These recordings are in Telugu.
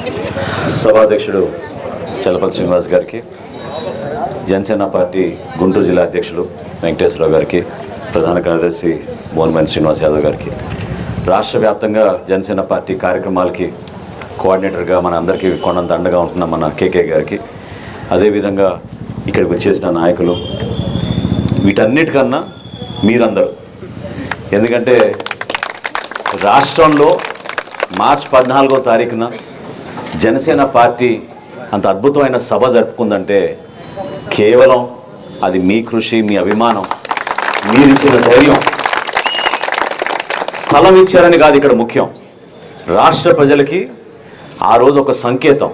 సభాధ్యక్షుడు చలపతి శ్రీనివాస్ గారికి జనసేన పార్టీ గుంటూరు జిల్లా అధ్యక్షుడు వెంకటేశ్వరరావు గారికి ప్రధాన కార్యదర్శి మోహన్మన్ శ్రీనివాస్ యాదవ్ గారికి రాష్ట్ర వ్యాప్తంగా జనసేన పార్టీ కార్యక్రమాలకి కోఆర్డినేటర్గా మన అందరికీ కొండంత అండగా ఉంటున్న మన కేకే గారికి అదేవిధంగా ఇక్కడికి వచ్చేసిన నాయకులు వీటన్నిటికన్నా మీరందరూ ఎందుకంటే రాష్ట్రంలో మార్చ్ పద్నాలుగో తారీఖున జనసేన పార్టీ అంత అద్భుతమైన సభ జరుపుకుందంటే కేవలం అది మీ కృషి మీ అభిమానం మీరిచ్చిన ధైర్యం స్థలం ఇచ్చారని కాదు ఇక్కడ ముఖ్యం రాష్ట్ర ప్రజలకి ఆ రోజు ఒక సంకేతం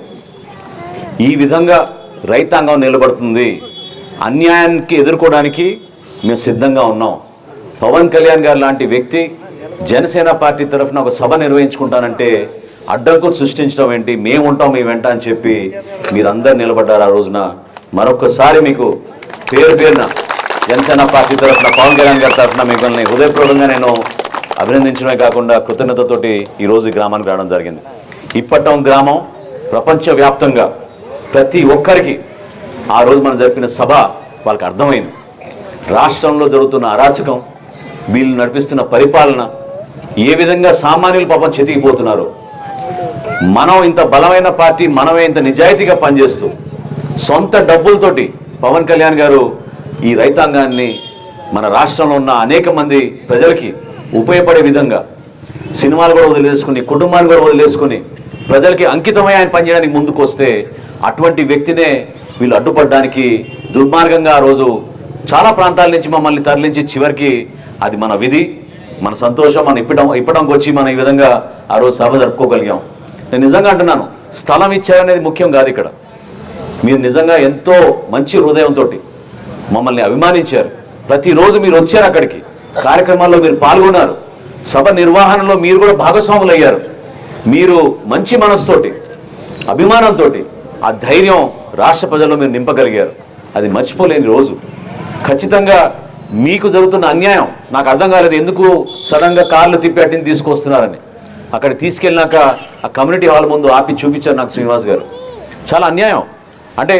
ఈ విధంగా రైతాంగం నిలబడుతుంది అన్యాయానికి ఎదుర్కోవడానికి మేము సిద్ధంగా ఉన్నాం పవన్ కళ్యాణ్ గారు లాంటి వ్యక్తి జనసేన పార్టీ తరఫున ఒక సభ నిర్వహించుకుంటానంటే అడ్డంకులు సృష్టించడం ఏంటి మేము ఉంటాం మీ వెంట అని చెప్పి మీరందరు నిలబడ్డారు ఆ రోజున మరొకసారి మీకు పేరు పేరున జనసేన పార్టీ తరఫున పవన్ కళ్యాణ్ గారి తరఫున మిమ్మల్ని హృదయపూర్వకంగా నేను అభినందించడమే కాకుండా కృతజ్ఞతతోటి ఈరోజు ఈ గ్రామానికి రావడం జరిగింది ఇప్పటం గ్రామం ప్రపంచవ్యాప్తంగా ప్రతి ఒక్కరికి ఆ రోజు మనం జరిపిన సభ వాళ్ళకి అర్థమైంది రాష్ట్రంలో జరుగుతున్న అరాచకం వీళ్ళు నడిపిస్తున్న పరిపాలన ఏ విధంగా సామాన్యులు పాపం చెతికిపోతున్నారు మనం ఇంత బలమైన పార్టీ మనమే ఇంత నిజాయితీగా పనిచేస్తూ సొంత డబ్బులతోటి పవన్ కళ్యాణ్ గారు ఈ రైతాంగాన్ని మన రాష్ట్రంలో ఉన్న అనేక మంది ప్రజలకి ఉపయోగపడే విధంగా సినిమాలు కూడా వదిలేసుకుని కుటుంబాన్ని కూడా వదిలేసుకుని ప్రజలకి అంకితమై ఆయన పనిచేయడానికి ముందుకు వస్తే అటువంటి వ్యక్తినే వీళ్ళు అడ్డుపడడానికి దుర్మార్గంగా ఆ రోజు చాలా ప్రాంతాల నుంచి మమ్మల్ని తరలించి చివరికి అది మన విధి మన సంతోషం మనం ఇప్పడం ఇప్పడానికి వచ్చి మనం ఈ విధంగా ఆ రోజు సభ జరుపుకోగలిగాం నేను నిజంగా అంటున్నాను స్థలం ఇచ్చారనేది ముఖ్యం కాదు ఇక్కడ మీరు నిజంగా ఎంతో మంచి హృదయంతో మమ్మల్ని అభిమానించారు ప్రతిరోజు మీరు వచ్చారు అక్కడికి కార్యక్రమాల్లో మీరు పాల్గొన్నారు సభ నిర్వహణలో మీరు కూడా భాగస్వాములు అయ్యారు మీరు మంచి మనసుతోటి అభిమానంతో ఆ ధైర్యం రాష్ట్ర ప్రజల్లో మీరు నింపగలిగారు అది మర్చిపోలేని రోజు ఖచ్చితంగా మీకు జరుగుతున్న అన్యాయం నాకు అర్థం కాలేదు ఎందుకు సడన్గా కార్లు తిప్పి అట్టిని తీసుకొస్తున్నారని అక్కడ తీసుకెళ్ళినాక ఆ కమ్యూనిటీ హాల్ ముందు ఆపి చూపించారు నాకు శ్రీనివాస్ గారు చాలా అన్యాయం అంటే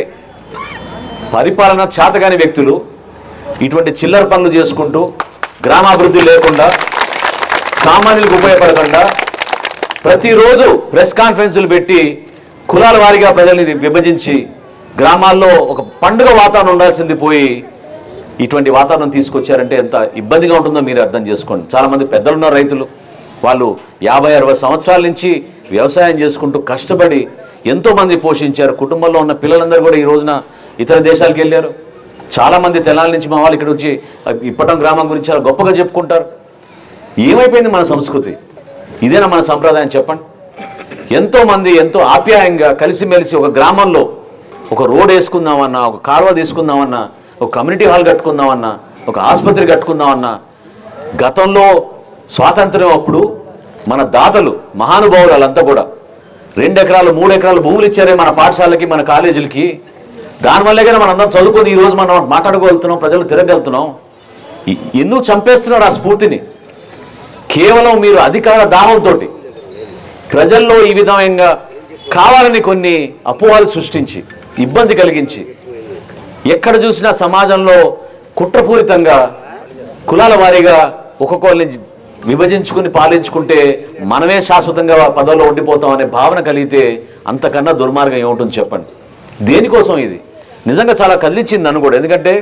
పరిపాలన చేతగాని వ్యక్తులు ఇటువంటి చిల్లర పనులు చేసుకుంటూ గ్రామాభివృద్ధి లేకుండా సామాన్యులకు ఉపయోగపడకుండా ప్రతిరోజు ప్రెస్ కాన్ఫరెన్సులు పెట్టి కులాల వారీగా ప్రజల్ని విభజించి గ్రామాల్లో ఒక పండుగ వాతావరణం ఉండాల్సింది పోయి ఇటువంటి వాతావరణం తీసుకొచ్చారంటే ఎంత ఇబ్బందిగా ఉంటుందో మీరు అర్థం చేసుకోండి చాలామంది పెద్దలున్న రైతులు వాళ్ళు యాభై అరవై సంవత్సరాల నుంచి వ్యవసాయం చేసుకుంటూ కష్టపడి ఎంతోమంది పోషించారు కుటుంబంలో ఉన్న పిల్లలందరూ కూడా ఈ రోజున ఇతర దేశాలకు వెళ్ళారు చాలామంది తెనాల నుంచి మా వాళ్ళు ఇక్కడ వచ్చి ఇప్పటం గ్రామం గురించి చాలా గొప్పగా చెప్పుకుంటారు ఏమైపోయింది మన సంస్కృతి ఇదేనా మన సంప్రదాయం చెప్పండి ఎంతో మంది ఎంతో ఆప్యాయంగా కలిసిమెలిసి ఒక గ్రామంలో ఒక రోడ్ వేసుకుందామన్నా ఒక కాలువ తీసుకుందామన్నా ఒక కమ్యూనిటీ హాల్ కట్టుకుందామన్నా ఒక ఆసుపత్రి కట్టుకుందామన్నా గతంలో స్వాతంత్ర్యం అప్పుడు మన దాతలు మహానుభావులు వాళ్ళంతా కూడా రెండు ఎకరాలు మూడు ఎకరాలు భూములు ఇచ్చారే మన పాఠశాలకి మన కాలేజీలకి దానివల్లే కానీ మనం అందరం చదువుకొని ఈరోజు మనం మాట్లాడగలుగుతున్నాం ప్రజలు తిరగలుగుతున్నాం ఎ- ఎందుకు చంపేస్తున్నారు ఆ స్ఫూర్తిని కేవలం మీరు అధికార దాహంతో ప్రజల్లో ఈ విధంగా కావాలని కొన్ని అపోహలు సృష్టించి ఇబ్బంది కలిగించి ఎక్కడ చూసినా సమాజంలో కుట్రపూరితంగా కులాల వారీగా ఒక్కొక్కరిని విభజించుకుని పాలించుకుంటే మనమే శాశ్వతంగా పదవిలో ఉండిపోతాం అనే భావన కలిగితే అంతకన్నా దుర్మార్గం ఏముంటుంది చెప్పండి దేనికోసం ఇది నిజంగా చాలా కదిలించింది నన్ను కూడా ఎందుకంటే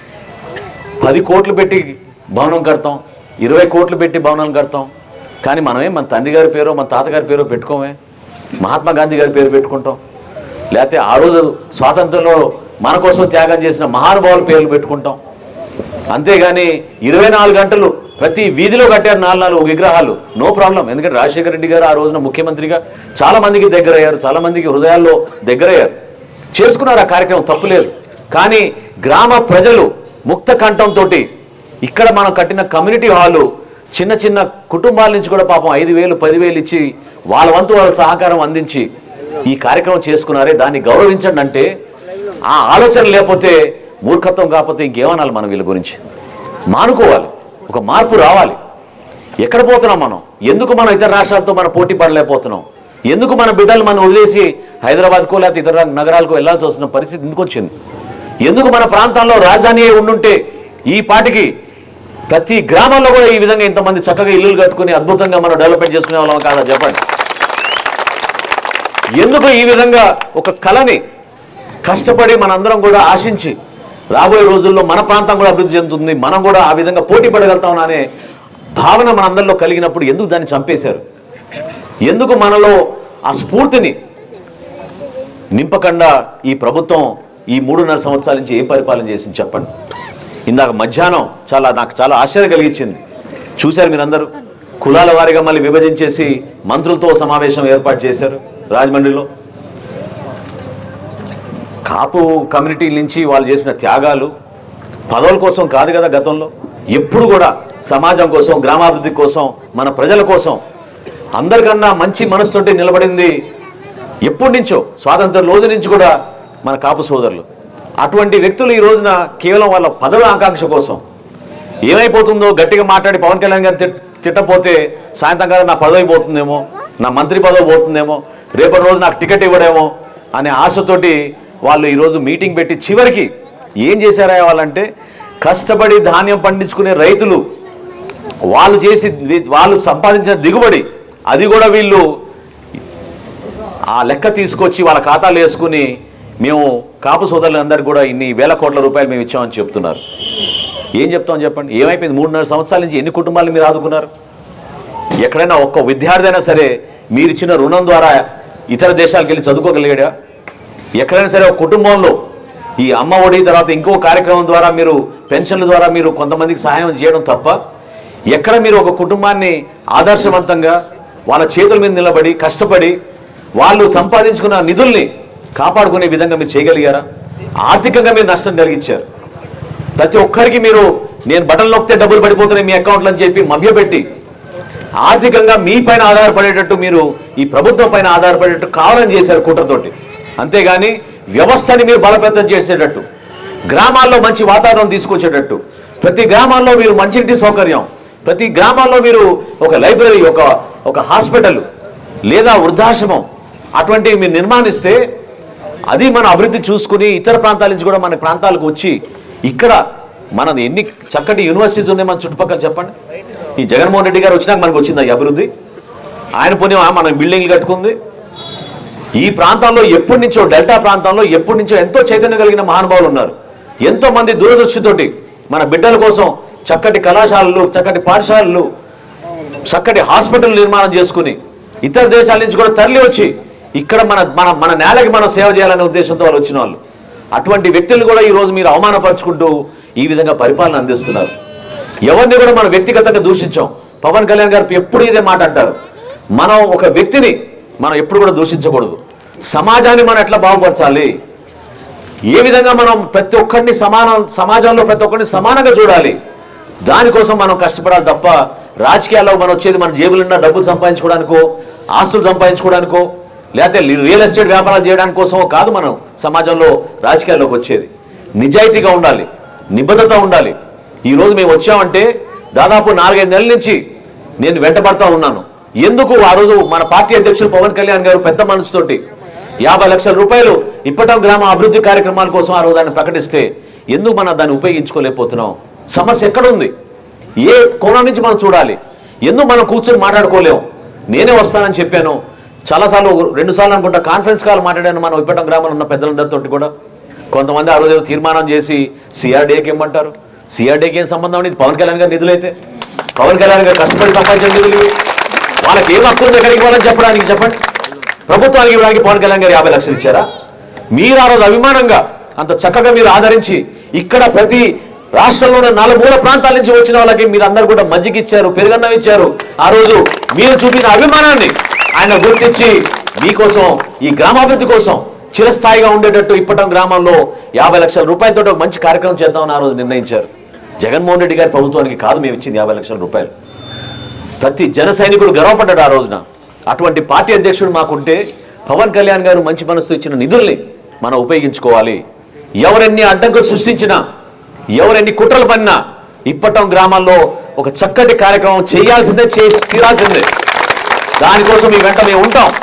పది కోట్లు పెట్టి భవనం కడతాం ఇరవై కోట్లు పెట్టి భవనం కడతాం కానీ మనమే మన తండ్రి గారి పేరు మన తాతగారి పేరు పెట్టుకోమే మహాత్మా గాంధీ గారి పేరు పెట్టుకుంటాం లేకపోతే ఆ రోజు స్వాతంత్రంలో మన కోసం త్యాగం చేసిన మహానుభావుల పేర్లు పెట్టుకుంటాం అంతేగాని ఇరవై నాలుగు గంటలు ప్రతి వీధిలో కట్టారు నాలుగు నాలుగు విగ్రహాలు నో ప్రాబ్లం ఎందుకంటే రాజశేఖర రెడ్డి గారు ఆ రోజున ముఖ్యమంత్రిగా చాలా మందికి దగ్గరయ్యారు చాలా మందికి హృదయాల్లో దగ్గరయ్యారు చేసుకున్నారు ఆ కార్యక్రమం తప్పులేదు కానీ గ్రామ ప్రజలు ముక్త కంఠంతో ఇక్కడ మనం కట్టిన కమ్యూనిటీ హాలు చిన్న చిన్న కుటుంబాల నుంచి కూడా పాపం ఐదు వేలు పదివేలు ఇచ్చి వాళ్ళ వంతు వాళ్ళ సహకారం అందించి ఈ కార్యక్రమం చేసుకున్నారే దాన్ని గౌరవించండి అంటే ఆ ఆలోచన లేకపోతే మూర్ఖత్వం కాకపోతే ఇంకేమనాలి మనం వీళ్ళ గురించి మానుకోవాలి ఒక మార్పు రావాలి ఎక్కడ పోతున్నాం మనం ఎందుకు మనం ఇతర రాష్ట్రాలతో మనం పోటీ పడలేకపోతున్నాం ఎందుకు మన బిడ్డలు మనం వదిలేసి హైదరాబాద్కో లేకపోతే ఇతర నగరాలకు వెళ్ళాల్సి వస్తున్న పరిస్థితి ఎందుకు వచ్చింది ఎందుకు మన ప్రాంతాల్లో రాజధాని అయి ఉండుంటే ఈ పాటికి ప్రతి గ్రామంలో కూడా ఈ విధంగా ఇంతమంది చక్కగా ఇల్లులు కట్టుకుని అద్భుతంగా మనం డెవలప్మెంట్ చేసుకునే వాళ్ళం కాదా చెప్పండి ఎందుకు ఈ విధంగా ఒక కళని కష్టపడి మనందరం కూడా ఆశించి రాబోయే రోజుల్లో మన ప్రాంతం కూడా అభివృద్ధి చెందుతుంది మనం కూడా ఆ విధంగా పోటీ పడగలుగుతాం అనే భావన మనందరిలో కలిగినప్పుడు ఎందుకు దాన్ని చంపేశారు ఎందుకు మనలో ఆ స్ఫూర్తిని నింపకుండా ఈ ప్రభుత్వం ఈ మూడున్నర సంవత్సరాల నుంచి ఏం పరిపాలన చేసింది చెప్పండి ఇందాక మధ్యాహ్నం చాలా నాకు చాలా ఆశ్చర్యం కలిగించింది చూశారు మీరందరూ కులాల వారీగా మళ్ళీ విభజించేసి మంత్రులతో సమావేశం ఏర్పాటు చేశారు రాజమండ్రిలో కాపు కమ్యూనిటీ నుంచి వాళ్ళు చేసిన త్యాగాలు పదవుల కోసం కాదు కదా గతంలో ఎప్పుడు కూడా సమాజం కోసం గ్రామాభివృద్ధి కోసం మన ప్రజల కోసం అందరికన్నా మంచి మనసుతోటి నిలబడింది ఎప్పటి నుంచో స్వాతంత్ర రోజు నుంచి కూడా మన కాపు సోదరులు అటువంటి వ్యక్తులు ఈ రోజున కేవలం వాళ్ళ పదవి ఆకాంక్ష కోసం ఏమైపోతుందో గట్టిగా మాట్లాడి పవన్ కళ్యాణ్ గారిని తిట్- తిట్టపోతే సాయంత్రం కాలం నా పదవి పోతుందేమో నా మంత్రి పదవి పోతుందేమో రేపటి రోజు నాకు టికెట్ ఇవ్వడేమో అనే ఆశతోటి వాళ్ళు ఈరోజు మీటింగ్ పెట్టి చివరికి ఏం చేశారా వాళ్ళంటే కష్టపడి ధాన్యం పండించుకునే రైతులు వాళ్ళు చేసి వాళ్ళు సంపాదించిన దిగుబడి అది కూడా వీళ్ళు ఆ లెక్క తీసుకొచ్చి వాళ్ళ ఖాతాలు వేసుకుని మేము కాపు సోదరులందరికీ కూడా ఇన్ని వేల కోట్ల రూపాయలు మేము ఇచ్చామని చెప్తున్నారు ఏం చెప్తాం చెప్పండి ఏమైపోయింది మూడున్నర సంవత్సరాల నుంచి ఎన్ని కుటుంబాలు మీరు ఆదుకున్నారు ఎక్కడైనా ఒక్క విద్యార్థి అయినా సరే మీరు ఇచ్చిన రుణం ద్వారా ఇతర దేశాలకు వెళ్ళి చదువుకోగలిగాడా ఎక్కడైనా సరే ఒక కుటుంబంలో ఈ అమ్మ ఒడి తర్వాత ఇంకో కార్యక్రమం ద్వారా మీరు పెన్షన్ల ద్వారా మీరు కొంతమందికి సహాయం చేయడం తప్ప ఎక్కడ మీరు ఒక కుటుంబాన్ని ఆదర్శవంతంగా వాళ్ళ చేతుల మీద నిలబడి కష్టపడి వాళ్ళు సంపాదించుకున్న నిధుల్ని కాపాడుకునే విధంగా మీరు చేయగలిగారా ఆర్థికంగా మీరు నష్టం కలిగించారు ప్రతి ఒక్కరికి మీరు నేను బటన్ నొక్కితే డబ్బులు పడిపోతున్నాయి మీ అకౌంట్లో అని చెప్పి మభ్యపెట్టి ఆర్థికంగా మీ పైన ఆధారపడేటట్టు మీరు ఈ ప్రభుత్వం పైన ఆధారపడేటట్టు కావాలని చేశారు కుట్రతోటి అంతేగాని వ్యవస్థని మీరు బలోపేతం చేసేటట్టు గ్రామాల్లో మంచి వాతావరణం తీసుకొచ్చేటట్టు ప్రతి గ్రామాల్లో మీరు మంచినీటి సౌకర్యం ప్రతి గ్రామాల్లో మీరు ఒక లైబ్రరీ ఒక ఒక హాస్పిటల్ లేదా వృద్ధాశ్రమం అటువంటివి మీరు నిర్మాణిస్తే అది మన అభివృద్ధి చూసుకుని ఇతర ప్రాంతాల నుంచి కూడా మన ప్రాంతాలకు వచ్చి ఇక్కడ మన ఎన్ని చక్కటి యూనివర్సిటీస్ ఉన్నాయి మన చుట్టుపక్కల చెప్పండి ఈ జగన్మోహన్ రెడ్డి గారు వచ్చినాక మనకు వచ్చింది ఈ అభివృద్ధి ఆయన పుణ్యం మనం బిల్డింగ్లు కట్టుకుంది ఈ ప్రాంతంలో ఎప్పటి నుంచో డెల్టా ప్రాంతంలో ఎప్పటి నుంచో ఎంతో చైతన్యం కలిగిన మహానుభావులు ఉన్నారు ఎంతో మంది దూరదృష్టితోటి మన బిడ్డల కోసం చక్కటి కళాశాలలు చక్కటి పాఠశాలలు చక్కటి హాస్పిటల్ నిర్మాణం చేసుకుని ఇతర దేశాల నుంచి కూడా తరలి వచ్చి ఇక్కడ మన మన మన నేలకి మనం సేవ చేయాలనే ఉద్దేశంతో వాళ్ళు వచ్చిన వాళ్ళు అటువంటి వ్యక్తులు కూడా ఈరోజు మీరు అవమానపరుచుకుంటూ ఈ విధంగా పరిపాలన అందిస్తున్నారు ఎవరిని కూడా మనం వ్యక్తిగతంగా దూషించాం పవన్ కళ్యాణ్ గారు ఎప్పుడు ఇదే మాట అంటారు మనం ఒక వ్యక్తిని మనం ఎప్పుడు కూడా దూషించకూడదు సమాజాన్ని మనం ఎట్లా బాగుపరచాలి ఏ విధంగా మనం ప్రతి ఒక్కరిని సమానం సమాజంలో ప్రతి ఒక్కరిని సమానంగా చూడాలి దానికోసం మనం కష్టపడాలి తప్ప రాజకీయాల్లో మనం వచ్చేది మన జేబులున్న డబ్బులు సంపాదించుకోవడానికో ఆస్తులు సంపాదించుకోవడానికో లేకపోతే రియల్ ఎస్టేట్ వ్యాపారాలు చేయడానికి కోసమో కాదు మనం సమాజంలో రాజకీయాల్లోకి వచ్చేది నిజాయితీగా ఉండాలి నిబద్ధత ఉండాలి ఈరోజు మేము వచ్చామంటే దాదాపు నాలుగైదు నెలల నుంచి నేను వెంటబడతా ఉన్నాను ఎందుకు ఆ రోజు మన పార్టీ అధ్యక్షులు పవన్ కళ్యాణ్ గారు పెద్ద మనసుతోటి యాభై లక్షల రూపాయలు ఇప్పటం గ్రామ అభివృద్ధి కార్యక్రమాల కోసం ఆ రోజు ఆయన ప్రకటిస్తే ఎందుకు మనం దాన్ని ఉపయోగించుకోలేకపోతున్నాం సమస్య ఎక్కడ ఉంది ఏ కోణం నుంచి మనం చూడాలి ఎందుకు మనం కూర్చొని మాట్లాడుకోలేం నేనే వస్తానని చెప్పాను చాలాసార్లు రెండు సార్లు అనుకుంటా కాన్ఫరెన్స్ కాల్ మాట్లాడాను మనం ఇప్పటం గ్రామంలో ఉన్న పెద్దలందరితో కూడా కొంతమంది ఆ రోజు ఏదో తీర్మానం చేసి సిఆర్డీఏకి ఇమ్మంటారు సిఆర్డీకి ఏం సంబంధం అనేది పవన్ కళ్యాణ్ గారి నిధులైతే పవన్ కళ్యాణ్ గారు కష్టపడి సంపాదించిన నిధులు ఇవి. వాళ్ళకి ఏం హక్కు ఉంది ఎక్కడికి ఇవ్వాలని చెప్పడానికి చెప్పండి ప్రభుత్వానికి ఇవ్వడానికి పవన్ కళ్యాణ్ గారు యాభై లక్షలు ఇచ్చారా మీరు ఆ రోజు అభిమానంగా అంత చక్కగా మీరు ఆదరించి ఇక్కడ ప్రతి రాష్ట్రంలో ఉన్న నలుమూల ప్రాంతాల నుంచి వచ్చిన వాళ్ళకి మీరు అందరు కూడా మజ్జిగ ఇచ్చారు పెరుగన్నం ఇచ్చారు ఆ రోజు మీరు చూపిన అభిమానాన్ని ఆయన గుర్తించి మీకోసం ఈ గ్రామాభివృద్ధి కోసం చిరస్థాయిగా ఉండేటట్టు ఇప్పటం గ్రామంలో యాభై లక్షల రూపాయలతో ఒక మంచి కార్యక్రమం చేద్దామని ఆ రోజు నిర్ణయించారు జగన్మోహన్ రెడ్డి గారి ప్రభుత్వానికి కాదు మేము ఇచ్చింది యాభై లక్షల రూపాయలు ప్రతి జన సైనికుడు గర్వపడ్డాడు ఆ రోజున అటువంటి పార్టీ అధ్యక్షుడు మాకుంటే పవన్ కళ్యాణ్ గారు మంచి మనసుతో ఇచ్చిన నిధుల్ని మనం ఉపయోగించుకోవాలి ఎవరెన్ని అడ్డంకులు సృష్టించినా ఎవరెన్ని కుట్రలు పడినా ఇప్పటం గ్రామాల్లో ఒక చక్కటి కార్యక్రమం చేయాల్సిందే చేసి తీరాల్సిందే దానికోసం మీ వెంట మేము ఉంటాం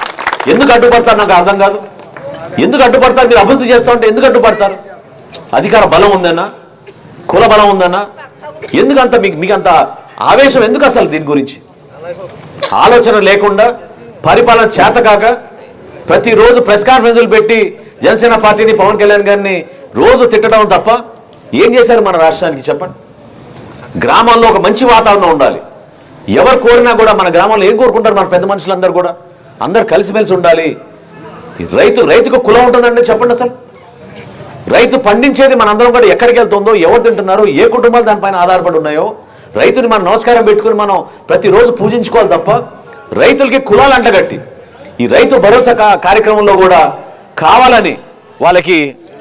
ఎందుకు అడ్డుపడతారు నాకు అర్థం కాదు ఎందుకు అడ్డుపడతారు మీరు అభివృద్ధి చేస్తా ఉంటే ఎందుకు అడ్డుపడతారు అధికార బలం ఉందన్నా కుల బలం ఉందన్నా ఎందుకు అంత మీకు మీకు అంత ఆవేశం ఎందుకు అసలు దీని గురించి ఆలోచన లేకుండా పరిపాలన చేతకాక ప్రతిరోజు ప్రెస్ కాన్ఫరెన్సులు పెట్టి జనసేన పార్టీని పవన్ కళ్యాణ్ గారిని రోజు తిట్టడం తప్ప ఏం చేశారు మన రాష్ట్రానికి చెప్పండి గ్రామాల్లో ఒక మంచి వాతావరణం ఉండాలి ఎవరు కోరినా కూడా మన గ్రామంలో ఏం కోరుకుంటారు మన పెద్ద మనుషులందరూ కూడా అందరు కలిసిమెలిసి ఉండాలి ఈ రైతు రైతుకు కులం ఉంటుందండి చెప్పండి అసలు రైతు పండించేది మనందరం కూడా ఎక్కడికి వెళ్తుందో ఎవరు తింటున్నారు ఏ కుటుంబాలు దానిపైన ఆధారపడి ఉన్నాయో రైతుని మనం నమస్కారం పెట్టుకుని మనం ప్రతిరోజు పూజించుకోవాలి తప్ప రైతులకి కులాలు అంటగట్టి ఈ రైతు భరోసా కా- కార్యక్రమంలో కూడా కావాలని వాళ్ళకి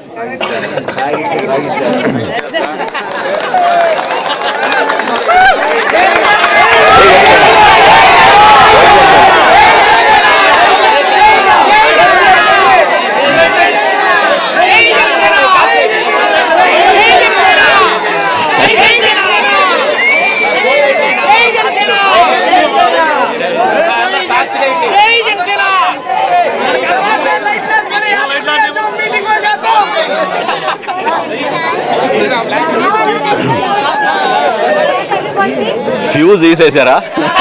ఫ్యూజ్ తీసేశారా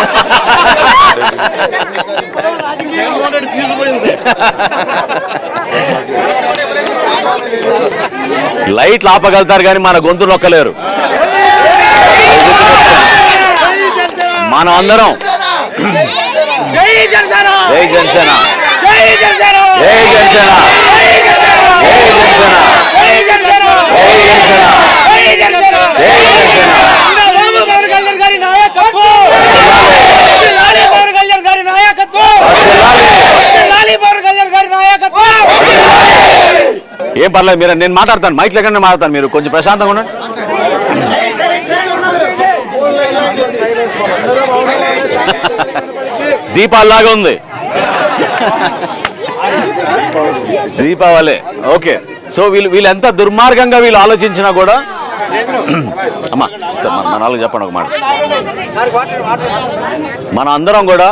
లైట్లు ఆపగలుగుతారు కానీ మన గొంతు నొక్కలేరు మనం అందరం జై జనసేన జై జనసేన జై జనసేన జై జనసేన జై జనసేన జై జనసేన జై జనసేన జై జనసేన జై జనసేన జై జనసేన రాము పవన్ కళ్యాణ్ గారి నాయకత్వం లాలి పవన్ కళ్యాణ్ గారి నాయకత్వం లాలి పవన్ కళ్యాణ్ గారి నాయకత్వం ఏం పర్లేదు మీరు నేను మాట్లాడతాను మైక్ లేకుండా మాట్లాడతాను మీరు కొంచెం ప్రశాంతంగా ఉండండి దీపాల్లాగా ఉంది దీపావళి ఓకే సో వీళ్ళు వీళ్ళు ఎంత దుర్మార్గంగా వీళ్ళు ఆలోచించినా కూడా అమ్మా సార్ మన మన వాళ్ళకి చెప్పండి ఒక మాట మన అందరం కూడా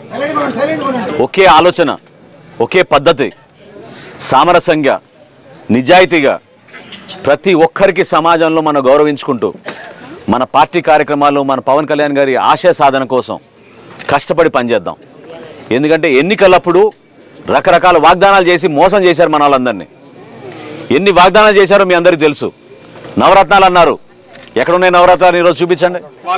ఒకే ఆలోచన ఒకే పద్ధతి సామరస్యంగా నిజాయితీగా ప్రతి ఒక్కరికి సమాజంలో మనం గౌరవించుకుంటూ మన పార్టీ కార్యక్రమాలు మన పవన్ కళ్యాణ్ గారి ఆశయ సాధన కోసం కష్టపడి పనిచేద్దాం ఎందుకంటే ఎన్నికలప్పుడు రకరకాల వాగ్దానాలు చేసి మోసం చేశారు మన వాళ్ళందరినీ ఎన్ని వాగ్దానాలు చేశారో మీ అందరికీ తెలుసు నవరత్నాలు అన్నారు ఎక్కడున్నాయి నవరత్నాలు ఈరోజు చూపించండి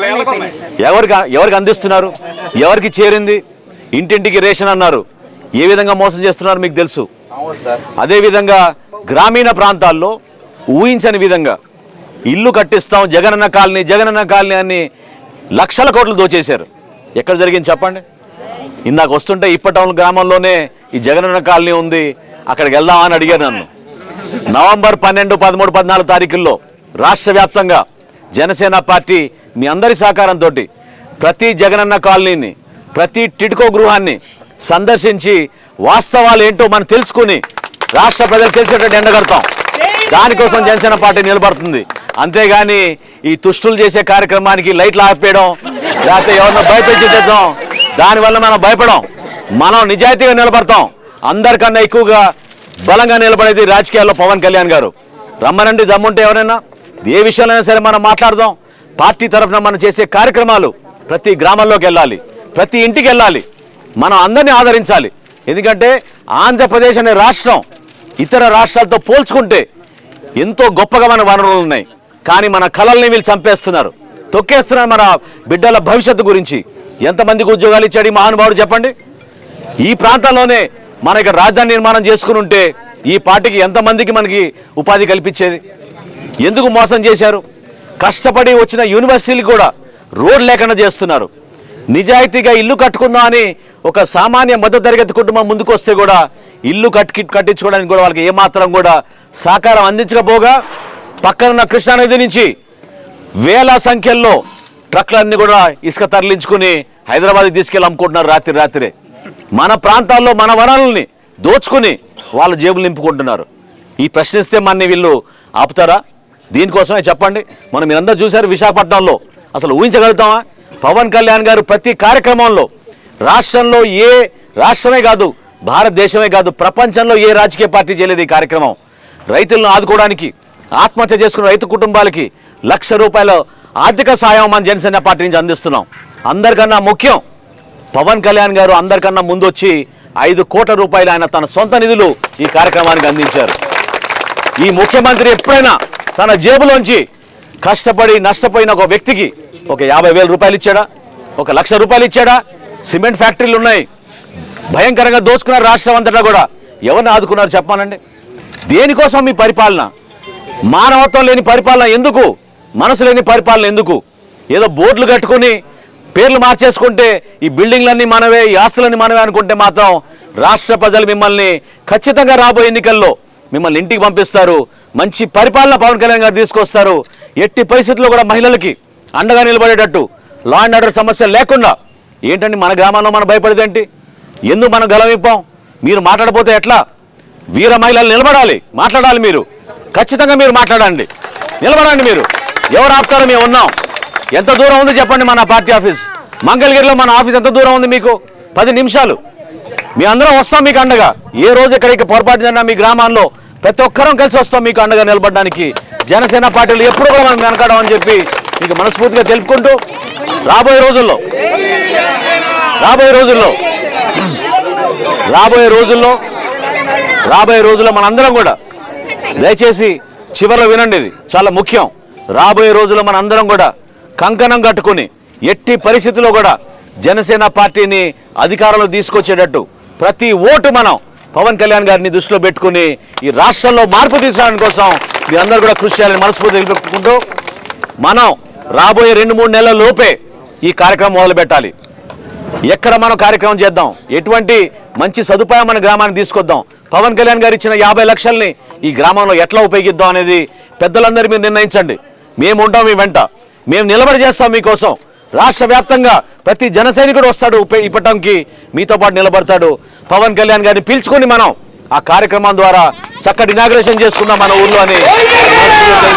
ఎవరికి ఎవరికి అందిస్తున్నారు ఎవరికి చేరింది ఇంటింటికి రేషన్ అన్నారు ఏ విధంగా మోసం చేస్తున్నారు మీకు తెలుసు అదేవిధంగా గ్రామీణ ప్రాంతాల్లో ఊహించని విధంగా ఇల్లు కట్టిస్తాం జగనన్న కాలనీ జగనన్న కాలనీ అని లక్షల కోట్లు దోచేశారు ఎక్కడ జరిగింది చెప్పండి ఇందాక వస్తుంటే ఇప్పటౌన్ గ్రామంలోనే ఈ జగనన్న కాలనీ ఉంది అక్కడికి వెళ్దామా అని అడిగారు నన్ను నవంబర్ పన్నెండు పదమూడు పద్నాలుగు తారీఖుల్లో రాష్ట్ర వ్యాప్తంగా జనసేన పార్టీ మీ అందరి సహకారంతో ప్రతి జగనన్న కాలనీని ప్రతి టిడ్కో గృహాన్ని సందర్శించి వాస్తవాలు ఏంటో మనం తెలుసుకుని రాష్ట్ర ప్రజలు తెలిసేటట్టు ఎండగడతాం దానికోసం జనసేన పార్టీ నిలబడుతుంది అంతేగాని ఈ తుష్టులు చేసే కార్యక్రమానికి లైట్లు ఆపేయడం లేకపోతే ఎవరినో భయపెట్టేద్దాం దానివల్ల మనం భయపడం మనం నిజాయితీగా నిలబడతాం అందరికన్నా ఎక్కువగా బలంగా నిలబడేది రాజకీయాల్లో పవన్ కళ్యాణ్ గారు రమ్మనండి దమ్ముంటే ఎవరైనా ఏ విషయంలో సరే మనం మాట్లాడదాం పార్టీ తరఫున మనం చేసే కార్యక్రమాలు ప్రతి గ్రామంలోకి వెళ్ళాలి ప్రతి ఇంటికి వెళ్ళాలి మనం అందరినీ ఆదరించాలి ఎందుకంటే ఆంధ్రప్రదేశ్ అనే రాష్ట్రం ఇతర రాష్ట్రాలతో పోల్చుకుంటే ఎంతో గొప్పగా మన వనరులు ఉన్నాయి కానీ మన కళల్ని వీళ్ళు చంపేస్తున్నారు తొక్కేస్తున్నారు మన బిడ్డల భవిష్యత్తు గురించి ఎంతమందికి ఉద్యోగాలు ఇచ్చాడు ఈ మహానుభావుడు చెప్పండి ఈ ప్రాంతంలోనే మన ఇక్కడ రాజధాని నిర్మాణం చేసుకుని ఉంటే ఈ పార్టీకి ఎంతమందికి మనకి ఉపాధి కల్పించేది ఎందుకు మోసం చేశారు కష్టపడి వచ్చిన యూనివర్సిటీలు కూడా రోడ్ లేకుండా చేస్తున్నారు నిజాయితీగా ఇల్లు కట్టుకుందాం అని ఒక సామాన్య మధ్య తరగతి కుటుంబం ముందుకు వస్తే కూడా ఇల్లు కట్టి కట్టించుకోవడానికి కూడా వాళ్ళకి ఏమాత్రం కూడా సహకారం అందించకపోగా పక్కనున్న కృష్ణానది నుంచి వేల సంఖ్యల్లో ట్రక్లన్నీ కూడా ఇసుక తరలించుకుని హైదరాబాద్కి తీసుకెళ్ళి అమ్ముకుంటున్నారు రాత్రి రాత్రే మన ప్రాంతాల్లో మన వనరుల్ని దోచుకుని వాళ్ళ జేబులు నింపుకుంటున్నారు ఈ ప్రశ్నిస్తే మన వీళ్ళు ఆపుతారా దీనికోసమే చెప్పండి మనం మీరందరూ చూశారు విశాఖపట్నంలో అసలు ఊహించగలుగుతామా పవన్ కళ్యాణ్ గారు ప్రతి కార్యక్రమంలో రాష్ట్రంలో ఏ రాష్ట్రమే కాదు భారతదేశమే కాదు ప్రపంచంలో ఏ రాజకీయ పార్టీ చేయలేదు ఈ కార్యక్రమం రైతులను ఆదుకోవడానికి ఆత్మహత్య చేసుకున్న రైతు కుటుంబాలకి లక్ష రూపాయల ఆర్థిక సాయం మన జనసేన పార్టీ నుంచి అందిస్తున్నాం అందరికన్నా ముఖ్యం పవన్ కళ్యాణ్ గారు అందరికన్నా ముందు వచ్చి ఐదు కోట్ల రూపాయలు ఆయన తన సొంత నిధులు ఈ కార్యక్రమానికి అందించారు ఈ ముఖ్యమంత్రి ఎప్పుడైనా తన జేబులోంచి కష్టపడి నష్టపోయిన ఒక వ్యక్తికి ఒక యాభై వేల రూపాయలు ఇచ్చాడా ఒక లక్ష రూపాయలు ఇచ్చాడా సిమెంట్ ఫ్యాక్టరీలు ఉన్నాయి భయంకరంగా దోచుకున్నారు రాష్ట్రం అంతటా కూడా ఎవరిని ఆదుకున్నారు చెప్పానండి దేనికోసం మీ పరిపాలన మానవత్వం లేని పరిపాలన ఎందుకు మనసు లేని పరిపాలన ఎందుకు ఏదో బోర్డులు కట్టుకొని పేర్లు మార్చేసుకుంటే ఈ బిల్డింగ్లన్నీ మనవే ఈ ఆస్తులన్నీ మనవే అనుకుంటే మాత్రం రాష్ట్ర ప్రజలు మిమ్మల్ని ఖచ్చితంగా రాబోయే ఎన్నికల్లో మిమ్మల్ని ఇంటికి పంపిస్తారు మంచి పరిపాలన పవన్ కళ్యాణ్ గారు తీసుకొస్తారు ఎట్టి పరిస్థితుల్లో కూడా మహిళలకి అండగా నిలబడేటట్టు లా అండ్ ఆర్డర్ సమస్య లేకుండా ఏంటండి మన గ్రామాల్లో మనం భయపడేదేంటి ఎందుకు మనం గలవిప్పాం మీరు మాట్లాడపోతే ఎట్లా వీర మహిళలు నిలబడాలి మాట్లాడాలి మీరు ఖచ్చితంగా మీరు మాట్లాడండి నిలబడండి మీరు ఎవరు ఆపుతారో మేము ఉన్నాం ఎంత దూరం ఉంది చెప్పండి మన పార్టీ ఆఫీస్ మంగళగిరిలో మన ఆఫీస్ ఎంత దూరం ఉంది మీకు పది నిమిషాలు మీ అందరం వస్తాం మీకు అండగా ఏ రోజు ఎక్కడికి పొరపాటు జరిగినా మీ గ్రామాల్లో ప్రతి ఒక్కరం కలిసి వస్తాం మీకు అండగా నిలబడడానికి జనసేన పార్టీలు ఎప్పుడు కూడా మనం వెనకాడం అని చెప్పి మీకు మనస్ఫూర్తిగా తెలుపుకుంటూ రాబోయే రోజుల్లో రాబోయే రోజుల్లో రాబోయే రోజుల్లో రాబోయే రోజుల్లో మనందరం కూడా దయచేసి చివరిలో వినండి ఇది చాలా ముఖ్యం రాబోయే రోజుల్లో మనందరం కూడా కంకణం కట్టుకుని ఎట్టి పరిస్థితుల్లో కూడా జనసేన పార్టీని అధికారంలో తీసుకొచ్చేటట్టు ప్రతి ఓటు మనం పవన్ కళ్యాణ్ గారిని దృష్టిలో పెట్టుకుని ఈ రాష్ట్రంలో మార్పు తీసుకోవడం కోసం మీ అందరూ కూడా కృషి చేయాలని మనస్ఫూర్తి తెలుపుకుంటూ మనం రాబోయే రెండు మూడు నెలల లోపే ఈ కార్యక్రమం మొదలు పెట్టాలి ఎక్కడ మనం కార్యక్రమం చేద్దాం ఎటువంటి మంచి సదుపాయం మన గ్రామానికి తీసుకొద్దాం పవన్ కళ్యాణ్ గారు ఇచ్చిన యాభై లక్షల్ని ఈ గ్రామంలో ఎట్లా ఉపయోగిద్దాం అనేది పెద్దలందరూ మీరు నిర్ణయించండి మేము ఉంటాం మీ వెంట మేము నిలబడి చేస్తాం మీకోసం రాష్ట్ర వ్యాప్తంగా ప్రతి జన సైనికుడు వస్తాడు ఉప- ఇప్పటంకి మీతో పాటు నిలబడతాడు పవన్ కళ్యాణ్ గారిని పిలుచుకొని మనం ఆ కార్యక్రమం ద్వారా చక్కటి ఇనాగ్రేషన్ చేసుకుందాం మన ఊర్లో అని